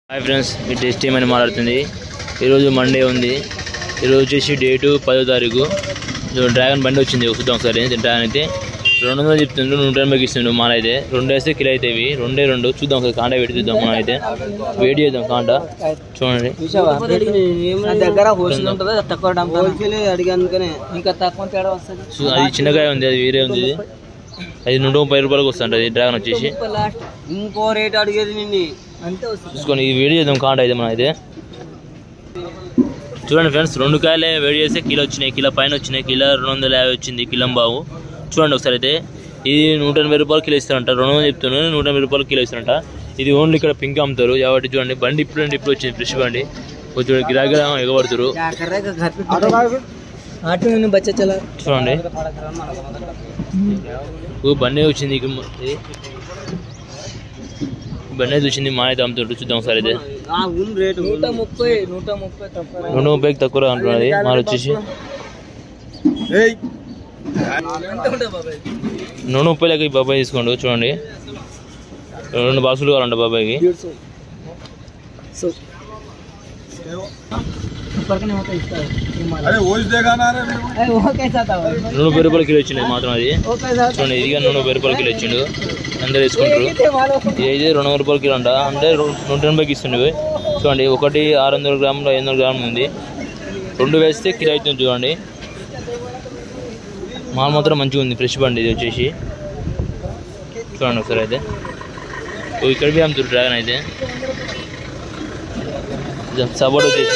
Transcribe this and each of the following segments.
Hi friends మీ test team అని మాట్లాడుతుంది ఈరోజు మండే ఉంది ఈరోజు వచ్చేసి డేటు పదో తారీఖు సో డ్రాగన్ బండి వచ్చింది చూద్దాం ఒకసారి డ్రాగన్ అయితే రెండు వందలు చెప్తుండ్రు నూట ఎనభైకి ఇస్తుండ్రు మన అయితే రెండు వేస్తే కిలో అయితే ఇవి రెండే రెండు చూద్దాం ఒకసారి కాంటా పెట్టి చూద్దాం మనం అయితే వేడి చేద్దాం కాంటా చూడండి నా దగ్గర హోల్సేల్ ఉంటుంది అది తక్కువ హోల్సేల్ అడిగానుకనే ఇంకా తక్కువ తేడా వస్తుంది చూ- అది చిన్నకాయ ఉంది అది వేరే ఉంది ఇది. అది నూట ముప్పై రూపాయలకు వస్తుంది డ్రాగన్ వచ్చేసి ఇంకో రేట్ అడిగేది నిన్ను అంతే వస్తుంది చూసుకొని ఇది వేడి చేద్దాం కాంటా అయితే మనం అయితే చూడండి ఫ్రెండ్స్ రెండు కాయలే వేడి చేస్తే కిలో వచ్చినాయి కిలో పైన వచ్చినాయి కిలో రెండు వందల యాభై వచ్చింది కిలం బావు చూడండి ఒకసారి అయితే ఇది నూట ఎనభై రూపాయలు కిలో ఇస్తారంట రెండు వందలు చెప్తున్నాను నూట ఎనభై రూపాయలు కిలో ఇస్తారంట ఇది ఓన్లీ ఇక్కడ పింక్ అమ్ముతారు కాబట్టి చూడండి బండి ఇప్పుడు ఇప్పుడు వచ్చింది ఫ్రెష్ బండి కొంచెం గిరాగిరా ఎగబడుతారు ఆటో నేను బచ్చ చలా చూడండి ఓ బండి వచ్చింది ఇక మ- ఇది. బండి అయితే వచ్చింది మా అయితే అమ్ముతుంటారు చూద్దాం ఒకసారి అయితే రేటు నూట ముప్పై నూట ముప్పై తక్కువ రెండు ముప్పైకి తక్కువ అంటున్నది మాలు వచ్చేసి ఎంత ఉంటుంది బాబాయ్ నూనె ముప్పై లెక్క ఈ బాబాయ్ తీసుకోండి చూడండి రెండు బాక్సులు కావాలంట బాబాయ్కి సో పక్కనే होता इसका अरे वो देगा ना रे अरे वो कैसा था నూనె ముప్పై రూపాయల కిలో వచ్చింది మాత్రం అది वो कैसा చూడండి ఇది నూనె ముప్పై రూపాయల కిలో ఇచ్చిండు అందరు తీసుకుంటారు थे मालूम ఇది అయితే రెండు వందల రూపాయల కిలో అంట అంటే రు- నూట ఎనభైకి ఇస్తుండే చూడండి ఒకటి ఆరు వందల గ్రాములు ఐదు వందల గ్రాములు ఉంది రెండు వేస్తే కిలో అవుతుంది చూడండి మాల్ మాత్రం మంచిగా ఉంది ఫ్రెష్ బండి ఇది వచ్చేసి చూడండి ఒకసారి అయితే ఓ ఇక్కడ బి అమ్ముతారు డ్రాగన్ అయితే సపోర్ట్ వచ్చేసి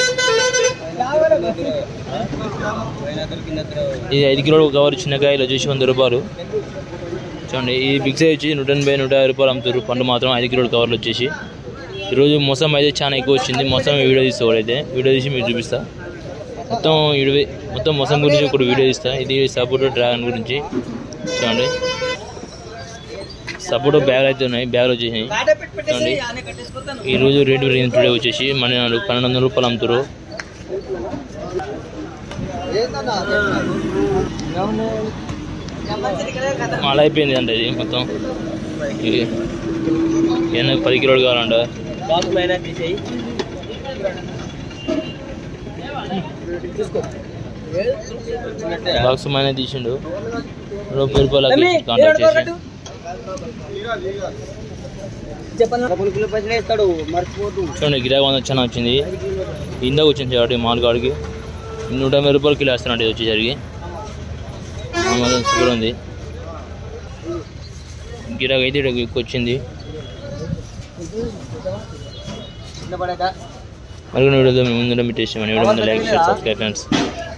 ఇది ఐదు కిలోలు కవర్ చిన్న కాయలు వచ్చేసి వంద రూపాయలు చూడండి ఈ బిగ్ సైజ్ వచ్చి నూట ఎనభై నూట యాభై రూపాయలు అమ్ముతారు పండు మాత్రం ఐదు కిలోల కవర్లు వచ్చేసి ఈరోజు మొసం అయితే చాలా ఎక్కువ వచ్చింది మొసం వీడియో తీస్తా అయితే వీడియో తీసి మీకు చూపిస్తా మొత్తం ఇడివి మొత్తం మొసం గురించి ఒక వీడియో తీస్తా ఇది సపోర్ట్ డ్రాగన్ గురించి చూడండి సపోర్ట్ బ్యాగ్ అయితే ఉన్నాయి బ్యాగ్లు వచ్చేసి చూడండి ఈరోజు రేటు పెరిగింది టుడే వచ్చేసి మన పన్నెండు వందల రూపాయలు అమ్ముతారు మళ్ళీ అయిపోయింది అంటే ఇది మొత్తం ఇది ఏమైనా పది కిలోలు కావాలంట బాక్స్ పైన తీసేయి బాక్స్ మైన తీసిండు ముప్పై రూపాయలు కాంటాక్ట్ చేసి చెప్పండి డబ్బులు కిలో పైసలు ఇస్తాడు మర్చిపోతు చూడండి గిరాకీ వంద చాలా వచ్చింది ఇందాక వచ్చింది కాబట్టి మాల్ కాడికి నూట యాభై రూపాయలు కిలో వేస్తానండి ఇది వచ్చేసరికి ఆ మాత్రం సూపర్ ఉంది గిరాకీ అయితే ఇక్కడ ఎక్కువ వచ్చింది కింద పడేదా మరికొన్ని వీడియోతో మేము ముందు టేస్ట్ వీడియో ముందు లైక్ షేర్ సబ్స్క్రైబ్ ఫ్రెండ్స్